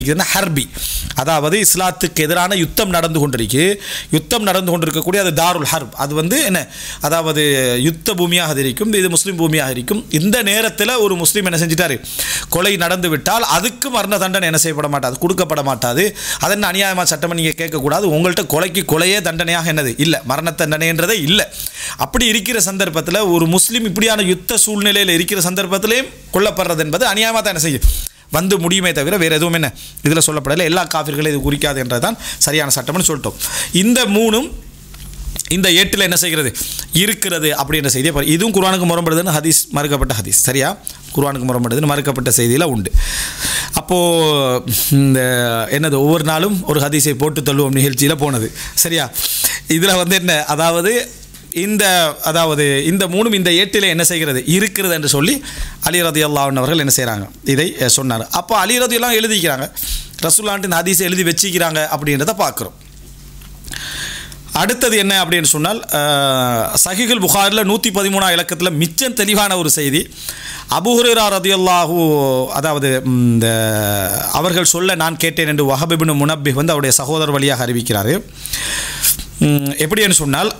இதுன்னா ஹர்பி அதாவது இஸ்லாத்துக்கு எதிரான யுத்தம் நடந்து கொண்டிருக்கு யுத்தம் நடந்து கொண்டிருக்கக்கூடிய அது தாருல் ஹர்ப் அது வந்து என்ன அதாவது யுத்த பூமியாக அது இருக்கும் இது முஸ்லீம் பூமியாக இருக்கும் இந்த நேரத்தில் ஒரு முஸ்லீம் என்ன செஞ்சிட்டாரு கொலை நடந்து விட்டால் அதுக்கு மரண தண்டனை என்ன செய்யப்பட மாட்டாது கொடுக்கப்பட மாட்டாது அது என்ன அநியாயமாக சட்டம் நீங்கள் கேட்கக்கூடாது உங்கள்கிட்ட கொலைக்கு கொலையே தண்டனையாக என்னது இல்லை மரண தண்டனைன்றதே இல்லை அப்படி இருக்கிற சந்தர்ப்பத்தில் ஒரு முஸ்லீம் இப்படியான யுத்த சூழ்நிலையில் இருக்கிற சந்தர்ப்பத்திலையும் கொல்லப்படுறது என்பது அநியாயமாக தான் என்ன செய்யும் வந்து முடியுமே தவிர வேறு எதுவும் என்ன இதில் சொல்லப்படலை எல்லா காஃபிர்களும் இது குறிக்காது என்றதான் சரியான சட்டம்னு சொல்லிட்டோம் இந்த மூணும் இந்த ஏட்டில் என்ன செய்கிறது இருக்கிறது அப்படின்ற செய்தியை பாரு. இதுவும் குர்ஆனுக்கு முரண்படுதுன்னு ஹதீஸ் மறுக்கப்பட்ட ஹதீஸ் சரியா குர்ஆனுக்கு முரண்படுதுன்னு மறுக்கப்பட்ட செய்தியில் உண்டு அப்போது இந்த என்னது ஒவ்வொரு நாளும் ஒரு ஹதீஸை போட்டு தள்ளுவோம் நிகழ்ச்சியில் போனது சரியா இதில் வந்து என்ன அதாவது இந்த அதாவது இந்த மூணும் இந்த ஏட்டில் என்ன செய்கிறது இருக்கிறது என்று சொல்லி அலி ரதி அவர்கள் என்ன செய்கிறாங்க இதை அஹ், சொன்னார் அப்போ அலி ரதி எல்லாம் எழுதிக்கிறாங்க ரசூல்லான்ட்டு இந்த ஹதீஸை எழுதி வச்சிக்கிறாங்க அப்படின்றத பார்க்குறோம் அடுத்தது என்ன அப்படின்னு சொன்னால் அஹ், சஹிகுல் புகாரில் நூற்றி பதிமூணாம் இலக்கத்தில் மிச்சம் தெளிவான ஒரு செய்தி அபுஹுரா ரதியுல்லாஹு அதாவது இந்த அவர்கள் சொல்ல நான் கேட்டேன் என்று வஹபிபின் முனப்பி வந்து அவருடைய சகோதரர் வழியாக அறிவிக்கிறார் உம், எப்படின்னு சொன்னால்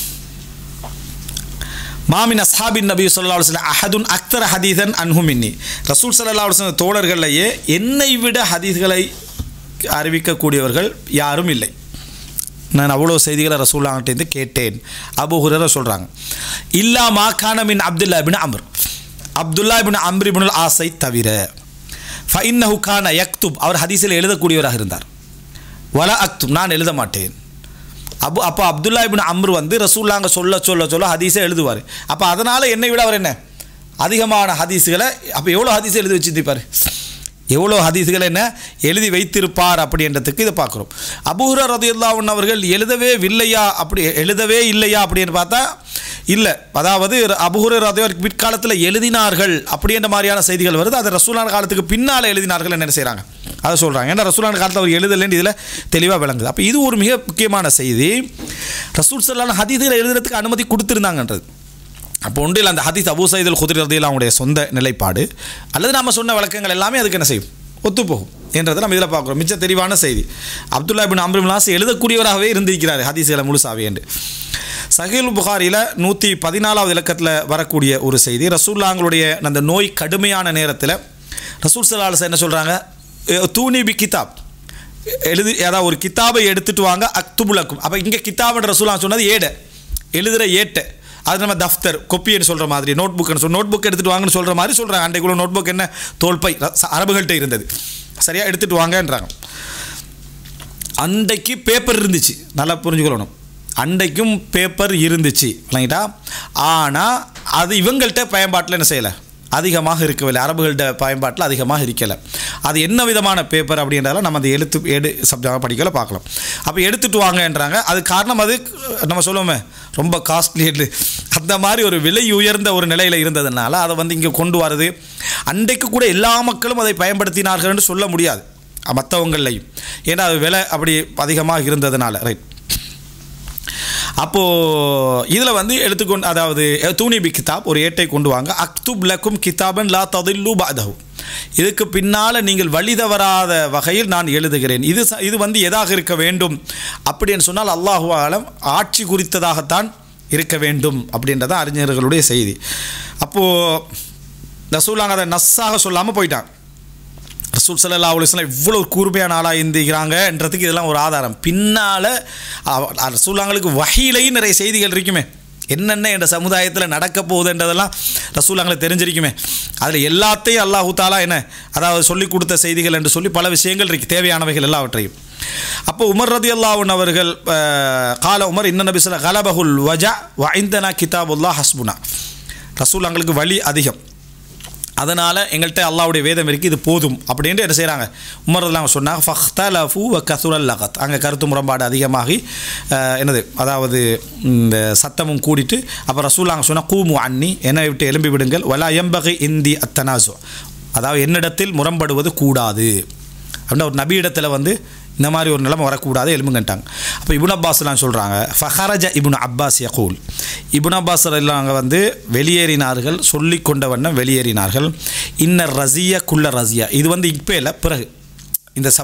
மாமின் அஸ்ஹாபின் நபி சொல்லா அலுவலம் அஹதுன் அக்தர் ஹதீதன் அன்ஹுமின்னி ரசூல் சல்லா அலுவலம் தோழர்களையே என்னை விட ஹதீஸ்களை அறிவிக்கக்கூடியவர்கள் யாரும் இல்லை நான் அவ்வளோ செய்திகளை ரசூல்லாங்கிட்டேருந்து கேட்டேன் அபு ஹுரரா சொல்கிறாங்க இல்லா மா கான மின் அப்துல்லா பின் அம்ர் அப்துல்லா பின் அம்ரி பின் ஆசை தவிர ஃபைன்னஹு கான யக்துப் அவர் ஹதீஸில் எழுதக்கூடியவராக இருந்தார் வல அக்துப் நான் எழுத மாட்டேன் அபு அப்போ அப்துல்லா இபின் அம்ரு வந்து ரசூல்லாங்க சொல்ல சொல்ல சொல்ல ஹதீஸை எழுதுவார் அப்போ அதனால் என்னை விட அவர் என்ன அதிகமான ஹதீஸுகளை அப்போ எவ்வளோ ஹதீஸை எழுதி வச்சிருப்பார் எவ்வளோ ஹதீஸுகளை என்ன எழுதி வைத்திருப்பார் அப்படின்றதுக்கு இதை பார்க்குறோம் அபூஹர ரதியுல்லாவுன் அவர்கள் எழுதவே இல்லையா அப்படி எழுதவே இல்லையா அப்படின்னு பார்த்தா இல்லை அதாவது அபுஹுர ரதையர் பிற்காலத்தில் எழுதினார்கள் அப்படின்ற மாதிரியான செய்திகள் வருது அது ரசூலான காலத்துக்கு பின்னால் எழுதினார்கள் என்ன செய்கிறாங்க அதை சொல்கிறாங்க ஏன்னா ரசூலான காலத்தில் அவர் எழுதலைன்னு இதில் தெளிவாக விளங்குது அப்போ இது ஒரு மிக முக்கியமான செய்தி ரசூல் சல்லான ஹதீஸில் எழுதுறதுக்கு அனுமதி கொடுத்துருந்தாங்கன்றது அப்போ ஒன்றில் அந்த ஹதீஸ் அபூ சைதுல் குதிர் ரதியில் அவங்களுடைய சொந்த நிலைப்பாடு அல்லது நாம் சொன்ன வழக்கங்கள் எல்லாமே அதுக்கு என்ன செய்யும் ஒத்துப்போகும் என்றதை நம்ம இதில் பார்க்குறோம் மிச்ச தெளிவான செய்தி அப்துல்லா பின் அம்ருல்லாஸ் எழுதக்கூடியவராகவே இருந்திருக்கிறார் ஹதீஸ்களை முழுசாவே என்று சஹீல் புகாரியில் நூற்றி பதினாலாவது இலக்கத்தில் வரக்கூடிய ஒரு செய்தி ரசூல்லாங்களுடைய அந்த நோய் கடுமையான நேரத்தில் ரசூல் சலாஹ் என்ன சொல்கிறாங்க தூணி பி கிதாப் எழுதி அதாவது ஒரு கிதாபை எடுத்துட்டு வாங்க அக்துபுலக்கும் அப்போ இங்கே கிதாப்ன்ற ரசூலா சொன்னது ஏடை எழுதுகிற ஏட்டை அது நம்ம தஃப்தர் கொப்பின்னு சொல்கிற மாதிரி நோட் புக்னு சொல் நோட் புக் எடுத்துகிட்டு வாங்கன்னு சொல்கிற மாதிரி சொல்கிறாங்க அன்றைக்குள்ள நோட் புக் என்ன தோல்பை ர- அரபுகள்கிட்ட இருந்தது சரியாக எடுத்துகிட்டு வாங்கன்றாங்க அன்றைக்கு பேப்பர் இருந்துச்சு நல்லா புரிஞ்சுக்கொள்ளணும் அன்றைக்கும் பேப்பர் இருந்துச்சு இல்லைங்களா ஆனால் அது இவங்கள்ட்ட பயன்பாட்டில் என்ன செய்யலை அதிகமாக இருக்கவில்லை அரபுகள்கிட்ட பயன்பாட்டில் அதிகமாக இருக்கலை அது என்ன விதமான பேப்பர் அப்படின்றதால நம்ம அந்த எழுத்து எடு சப்ஜெக்டாக படிக்கல பார்க்கலாம் அப்போ எடுத்துட்டு வாங்கன்றாங்க அது காரணம் அது நம்ம சொல்லுவோமே ரொம்ப காஸ்ட்லி அந்த மாதிரி ஒரு விலை உயர்ந்த ஒரு நிலையில் இருந்ததுனால அதை வந்து இங்கே கொண்டு வரது அன்றைக்கு கூட எல்லா மக்களும் அதை பயன்படுத்தினார்கள்னு சொல்ல முடியாது மற்றவங்களையும் ஏன்னா அது விலை அப்படி அதிகமாக இருந்ததுனால ரைட் அப்போது இதில் வந்து எடுத்துக்கொண்டு அதாவது தூணி பி கிதாப் ஒரு ஏட்டை கொண்டு வாங்க அக்துப் லக்கும் கிதாபன் லா ததில்லு பாதஹு இதுக்கு பின்னால் நீங்கள் வழி தவறாத வகையில் நான் எழுதுகிறேன் இது ச- இது வந்து எதாக இருக்க வேண்டும் அப்படின்னு சொன்னால் அல்லாஹு ஆலம் ஆட்சி குறித்ததாகத்தான் இருக்க வேண்டும் அப்படின்றதான் அறிஞர்களுடைய செய்தி அப்போது ரசூலாங்க அதை நஸ்ஸாக சொல்லாமல் போயிட்டான் ரசூல் சல்லா அலுவலாம் இவ்வளோ கூர்மையான ஆளாக இருந்துக்கிறாங்கன்றதுக்கு இதெல்லாம் ஒரு ஆதாரம் பின்னால் ரசூலாங்களுக்கு வகையிலையும் நிறைய செய்திகள் இருக்குமே என்னென்ன என்ற சமுதாயத்தில் நடக்க போகுதுன்றதெல்லாம் ரசூலாங்களுக்கு தெரிஞ்சிருக்குமே அதில் எல்லாத்தையும் அல்லாஹு தாலா என்ன அதாவது சொல்லி கொடுத்த செய்திகள் என்று சொல்லி பல விஷயங்கள் இருக்கு தேவையானவைகள் எல்லாவற்றையும் அப்போ உமர் ரதி அல்லாவுன் அவர்கள் அஹ், கால உமர் இன்ன நபி சொல்ல கலபகுல் வஜா வைந்தனா கிதாபுல்லா ஹஸ்புனா ரசூலாங்களுக்கு வழி அதிகம் அதனால் எங்கள்கிட்ட அல்லாவுடைய வேதம் இருக்குது இது போதும் அப்படின்ட்டு என்ன செய்கிறாங்க உமர்லாம் சொன்னாங்க ஃபஹ்தலஃபு வ கசுரல் லகத் அங்கே கருத்து முரண்பாடு அதிகமாகி அஹ், என்னது அதாவது இந்த சத்தமும் கூடிட்டு அப்போ ரசூலாங்க சொன்னால் கூமு அன்னி என்னை விட்டு எலும்பி விடுங்கள் வலா எம்பகை இந்தி அத்தனாசு அதாவது என்னிடத்தில் முரண்படுவது கூடாது அப்படின்னா ஒரு நபியிடத்தில் வந்து இந்த மாதிரி ஒரு நிலைமை வரக்கூடாது எலும்புங்கன்ட்டாங்க அப்போ இபுன் அப்பாஸ்லாம் சொல்கிறாங்க ஃபஹரஜ இபுன் அப்பாஸ் யகூல் இபுன் அப்பாஸ் எல்லாம் வந்து வெளியேறினார்கள் சொல்லி கொண்ட வண்ணம் வெளியேறினார்கள் இன்னர் ரசிய குள்ள ரசியா இது வந்து இப்போ இல்லை பிறகு இந்த